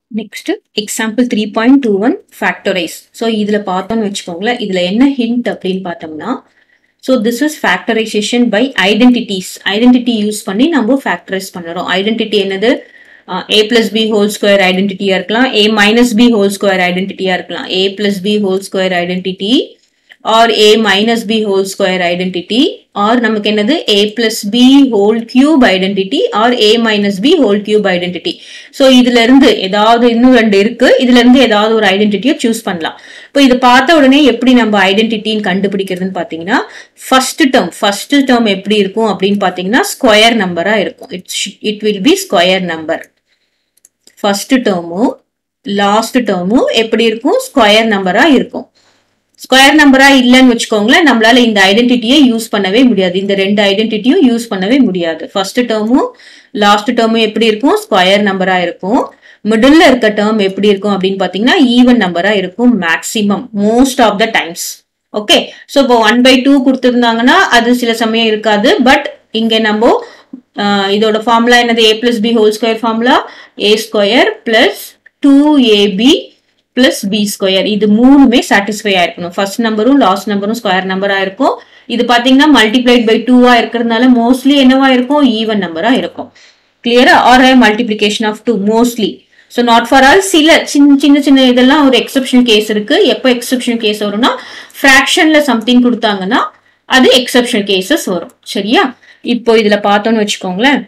next example three point two one factorise so இதில் பார்த்தோம்னு வச்சுக்கோங்களேன் இதில் என்ன ஹிண்ட் அப்படின்னு பார்த்தோம்னா so this is factorisation by identities identity use பண்ணி நம்ம ஃபேக்டரைஸ் பண்ணுறோம் ஐடென்டிட்டி என்னது A plus B whole square ஐடென்டிட்டியா இருக்கலாம் A minus B whole square ஐடென்டிட்டியா இருக்கலாம் A plus B whole square identity or A minus B whole square identity or நமக்கு என்னது A plus B whole cube identity or A minus B whole cube identity so இதுல இருந்து ஏதாவது இன்னும் ரெண்டு இருக்கு இதுல இருந்து ஏதாவது ஒரு ஐடென்டிட்டியை சூஸ் பண்ணலாம் இப்போ இது பார்த்த உடனே எப்படி நம்ம ஐடென்டிட்டின்னு கண்டுபிடிக்கிறதுன்னு பார்த்தீங்கன்னா ஃபர்ஸ்ட் டேர்ம் ஃபர்ஸ்ட் டேர்ம் எப்படி இருக்கும் அப்படின்னு பார்த்தீங்கன்னா ஸ்கொயர் நம்பரா இருக்கும் it's it will be square number first டேர்மும் லாஸ்ட் டேர்மும் எப்படி இருக்கும் ஸ்கொயர் நம்பரா இருக்கும் ஸ்கொயர் நம்பரா இல்லைன்னு வச்சுக்கோங்களேன் நம்மளால இந்த ஐடென்டிட்டியை யூஸ் பண்ணவே முடியாது இந்த ரெண்டு ஐடென்டிட்டியும் யூஸ் பண்ணவே முடியாது ஃபர்ஸ்ட் டேர்மும் லாஸ்ட் டேர்மும் எப்படி இருக்கும் ஸ்கொயர் நம்பரா இருக்கும் மிடில் இருக்க டேர்ம் எப்படி இருக்கும் அப்படின்னு பாத்தீங்கன்னா ஈவன் நம்பரா இருக்கும் maximum most of the times okay so இப்போ ஒன் பை டூ கொடுத்துருந்தாங்கன்னா அது சில சமயம் இருக்காது பட் இங்க நம்ம இதோட ஃபார்முலா என்னது A plus B whole square formula A square plus two AB plus B square இது மூணுமே சாட்டிஸ்ஃபை ஆயிருக்கணும் ஃபர்ஸ்ட் நம்பரும் லாஸ்ட் நம்பரும் ஸ்கொயர் நம்பரா இருக்கும் இது பாத்தீங்கன்னா மல்டிப்ளைட் பை டூவா இருக்கிறதுனால மோஸ்ட்லி என்னவா இருக்கும் ஈவன் நம்பரா இருக்கும் கிளியரா are multiplication of two mostly so not for all சில சின்ன சின்ன சின்ன இதெல்லாம் ஒரு எக்ஸப்ஷன் கேஸ் இருக்கு எப்போ எக்ஸப்ஷன் கேஸ் வரும்னா ஃப்ராக்ஷன்ல சம்திங் கொடுத்தாங்கன்னா அது எக்ஸப்ஷன் கேசஸ் வரும் சரியா இப்போ இதுல பார்த்தோம்னு வச்சுக்கோங்களேன்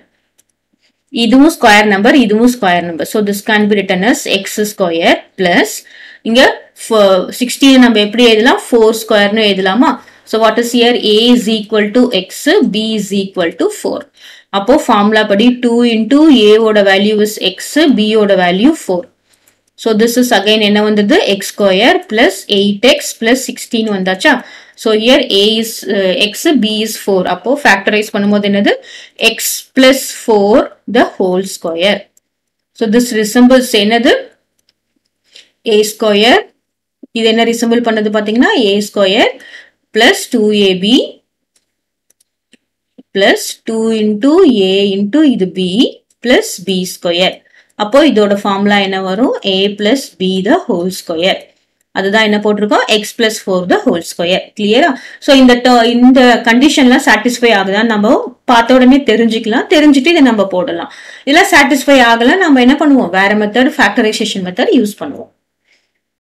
இதுவும் ஸ்கொயர் நம்பர் இதுவும் square number so this can be written as X square plus இங்க சிக்ஸ்டீன் நம்ம எப்படி எழுதலாம் ஃபோர் ஸ்கொயர்னு எழுதலாமா so what is here A is equal to X B is equal to four அப்போ ஃபார்முலா படி டூ இன்டூ ஏவோட வேல்யூ இஸ் எக்ஸ் பியோட value four so this is again என்ன வந்தது X square plus eight X plus sixteen வந்தாச்சா so here A is X B is four அப்போ factorise பண்ணும்போது என்னது X plus four the whole square so this resembles என்னது A square இது என்ன resemble பண்ணது பார்த்தீங்கன்னா A square plus two AB plus two into A into இது B plus B square அப்போ இதோட ஃபார்முலா என்ன வரும் A plus B the whole square அதுதான் என்ன போட்டிருக்கோம் X plus four the whole square கிளியரா ஸோ இந்த இந்த கண்டிஷன்லாம் சாட்டிஸ்ஃபை ஆகுதான்னு நம்ம பார்த்த உடனே தெரிஞ்சுக்கலாம் தெரிஞ்சுட்டு இதை நம்ம போடலாம் இதெல்லாம் சாட்டிஸ்ஃபை ஆகல நம்ம என்ன பண்ணுவோம் வேற மெத்தட் ஃபேக்டரைசேஷன் மெத்தட் யூஸ் பண்ணுவோம்